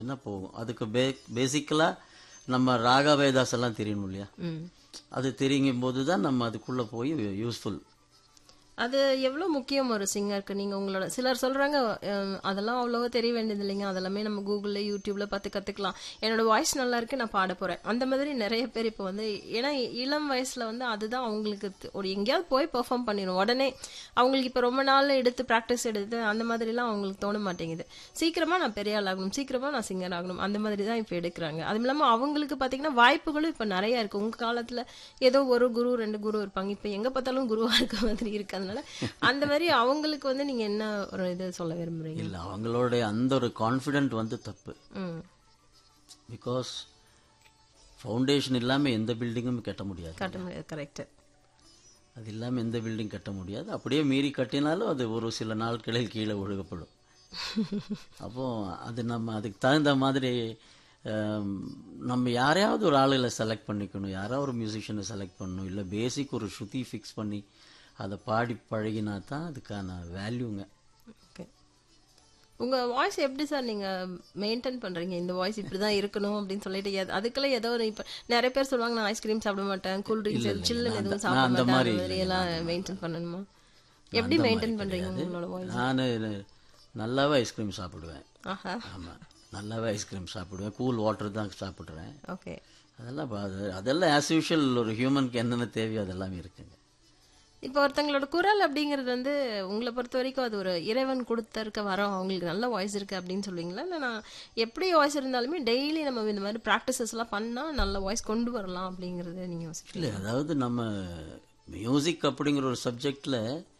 என்ன போகும் அதுக்கு பே பேசிக்கலாக நம்ம ராகவேதாஸ் எல்லாம் தெரியணும் இல்லையா ம் அது தெரியும் போது தான் நம்ம அதுக்குள்ளே போய் யூஸ்ஃபுல் அது எவ்வளோ முக்கியம் ஒரு சிங்கருக்கு நீங்கள் உங்களோட சிலர் சொல்கிறாங்க அதெல்லாம் அவ்வளோவா தெரிய வேண்டியது இல்லைங்க அதெல்லாமே நம்ம கூகுளில் யூடியூப்ல பார்த்து கற்றுக்கலாம் என்னோட வாய்ஸ் நல்லா இருக்கு நான் பாட போகிறேன் அந்த மாதிரி நிறைய பேர் இப்போ வந்து ஏன்னா இளம் வயசில் வந்து அதுதான் அவங்களுக்கு த- ஒரு எங்கேயாவது போய் பெர்ஃபார்ம் பண்ணிடும் உடனே அவங்களுக்கு இப்போ ரொம்ப நாள் எடுத்து ப்ராக்டிஸ் எடுத்து அந்த மாதிரிலாம் அவங்களுக்கு தோண மாட்டேங்குது சீக்கிரமாக நான் பெரிய ஆள் ஆகணும் சீக்கிரமாக நான் சிங்கர் ஆகணும் அந்த மாதிரி தான் இப்போ எடுக்கிறாங்க அதுவும் இல்லாமல் அவங்களுக்கு பார்த்தீங்கன்னா வாய்ப்புகளும் இப்போ நிறைய இருக்கு உங்கள் காலத்தில் ஏதோ ஒரு குரு ரெண்டு குரு இருப்பாங்க இப்போ எங்கே பார்த்தாலும் குருவாக இருக்க மாதிரி இருக்கு அதனால அந்த மாதிரி அவங்களுக்கு வந்து நீங்கள் என்ன ஒரு இது சொல்ல விரும்புறீங்க இல்லை அவங்களுடைய அந்த ஒரு கான்ஃபிடென்ட் வந்து தப்பு ம் பிகாஸ் ஃபவுண்டேஷன் இல்லாமல் எந்த பில்டிங்கும் கட்ட முடியாது காட்ட முடியாது கரெக்ட் அது இல்லாமல் எந்த பில்டிங் கட்ட முடியாது அப்படியே மீறி கட்டினாலும் அது ஒரு சில நாட்களில் கீழே ஒழுகப்படும் அப்போ அது நம்ம அதுக்கு தகுந்த மாதிரி ஆம், நம்ம யாரையாவது ஒரு ஆளுகளை செலக்ட் பண்ணிக்கணும் யாராவது ஒரு மியூசிஷியனை செலக்ட் பண்ணணும் இல்லை பேசிக் ஒரு ஸ்ருதி ஃபிக்ஸ் பண்ணி அதை பாடி பழகினா தான் அதுக்கான வேல்யூங்க ஓகே உங்க வாய்ஸ் எப்படி சார் நீங்க மெயின்டைன் பண்றீங்க இந்த வாய்ஸ் இப்படிதான் இருக்கணும் அப்படின்னு சொல்லிட்டு எது- அதுக்கெல்லாம் ஏதோ ஒரு இப்ப நிறைய பேர் சொல்லுவாங்க நான் ஐஸ்கிரீம் சாப்பிட மாட்டேன் கூல் ட்ரிங்க்ஸ் சில்லுன்னு எதுவும் சாப்பிட நான் அந்த மாட்டேன் மாதிரி அந்த மாதிரி எல்லாம் மெயின்டைன் பண்ணணுமா எப்படி மெயின்டைன் பண்றீங்க உங்களோட வாய்ஸ் நான் நல்லாவே ஐஸ்கிரீம் சாப்பிடுவேன் ஆஹா ஆமாம் நல்லாவே ஐஸ்கிரீம் சாப்பிடுவேன் கூல் வாட்டர் தான் சாப்பிட்றேன் ஓகே அதெல்லாம் பா- அது அதெல்லாம் ஆஸ் யூஷுவல் ஒரு ஹியூமனுக்கு என்னென்ன தேவையோ அதெல்லாம் இருக்குங்க இப்போ ஒருத்தங்களோட குரல் அப்படிங்கிறது வந்து உங்களை பொறுத்த வரைக்கும் அது ஒரு இறைவன் கொடுத்திருக்க வரோம் அவங்களுக்கு நல்ல வாய்ஸ் இருக்கு அப்படின்னு சொல்லுவீங்களா இல்லை நான் எப்படி வாய்ஸ் இருந்தாலுமே டெய்லி நம்ம இந்த மாதிரி ப்ராக்டிசஸ் எல்லாம் பண்ணா நல்ல வாய்ஸ் கொண்டு வரலாம் அப்படிங்கறத நீங்க யோசிக்கிறீங்க இல்லை அதாவது நம்ம மியூசிக் அப்படிங்கிற ஒரு சப்ஜெக்டில்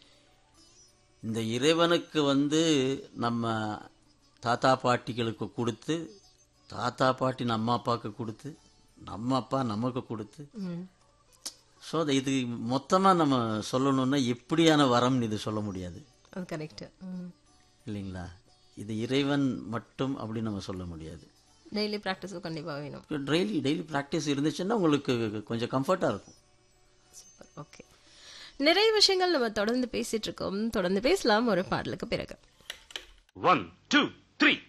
இந்த இறைவனுக்கு வந்து நம்ம தாத்தா பாட்டிகளுக்கு கொடுத்து தாத்தா பாட்டி நம்ம அப்பாவுக்கு கொடுத்து நம்ம அப்பா நமக்கு கொடுத்து ம் ஸோ அதை இது மொத்தமாக நம்ம சொல்லணும்னா எப்படியான வரம்னு இது சொல்ல முடியாது அது கரெக்ட் ம் இல்லைங்களா இது இறைவன் மட்டும் அப்படின்னு நம்ம சொல்ல முடியாது டெய்லி ப்ராக்டிஸும் கண்டிப்பா வேணும் டெய்லி டெய்லி ப்ராக்டிஸ் இருந்துச்சுன்னா உங்களுக்கு கொஞ்சம் கம்ஃபர்ட்டாக இருக்கும் சூப்பர் ஓகே நிறைய விஷயங்கள் நம்ம தொடர்ந்து பேசிட்டு இருக்கோம் தொடர்ந்து பேசலாம் ஒரு பாடலுக்கு பிறகு One, two, three.